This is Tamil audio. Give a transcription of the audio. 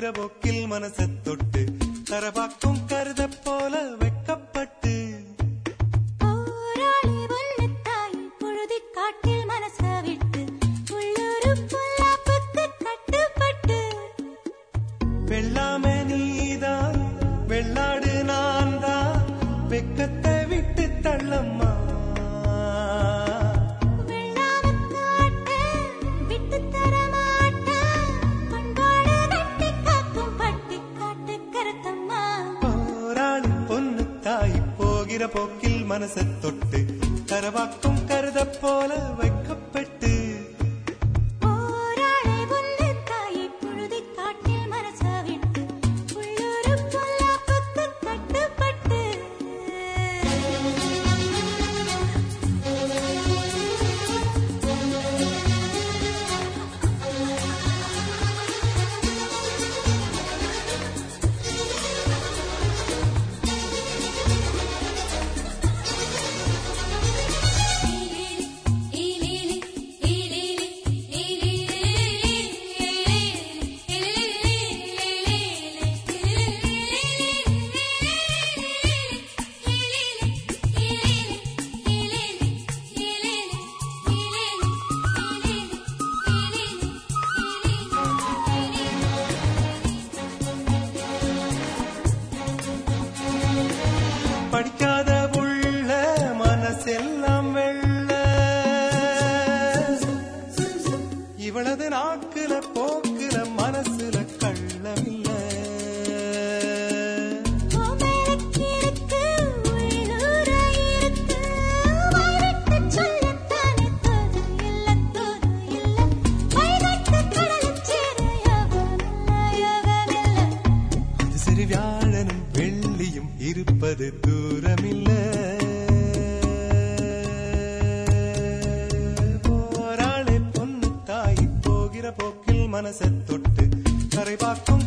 போகிற போக்கில் மனச தொட்டு தரபாக்கும் கருத போல வெக்கப்பட்டு போராளி வல்லத்தாய் பொழுதிக் காட்டில் மனச விட்டு உள்ளூரு பொல்லாப்புக்கு கட்டுப்பட்டு வெள்ளாமே நீதான் வெள்ளாடு நான் தான் வெக்கத்தை விட்டு தள்ளம்மா வெள்ளாமக் காட்ட விட்டுத் தர மாட்டேன். பண்பாடு கட்டிக் காக்கும் பட்டிக் காட்டுக் கருத்தம்மா. போராளி பொண்ணு தாய் போகிற போக்கில் மனச தொட்டு தரவாக்கும் கருத போல வைக்கப்பட்டு போராளி வல்லத்தாய் பொழுதிக் காட்டில் மனச விட்டு உள்ளூரு பொல்லாப்புக்கு கட்டுப்பட்டு படிக்காத உள்ள மனசெல்லாம் வெள்ள இவளது நாக்குல போக்குல மனசுல கள்ளமில்ல கோமலக்கிருக்கு உள்ளூர இருக்கு வாய்விட்டுச் சொல்லத்தானே தோது இல்ல தோது இல்ல வைகட்டு கடலுச் சேர யோகமில்ல யோகமில்ல அது சிறு வியாழனும் வெள்ளியும் இருப்பது தூரமில்ல போராளே பொண்ணு தாய் போகிற போக்கில் மனச தொட்டு கரை பார்க்கும்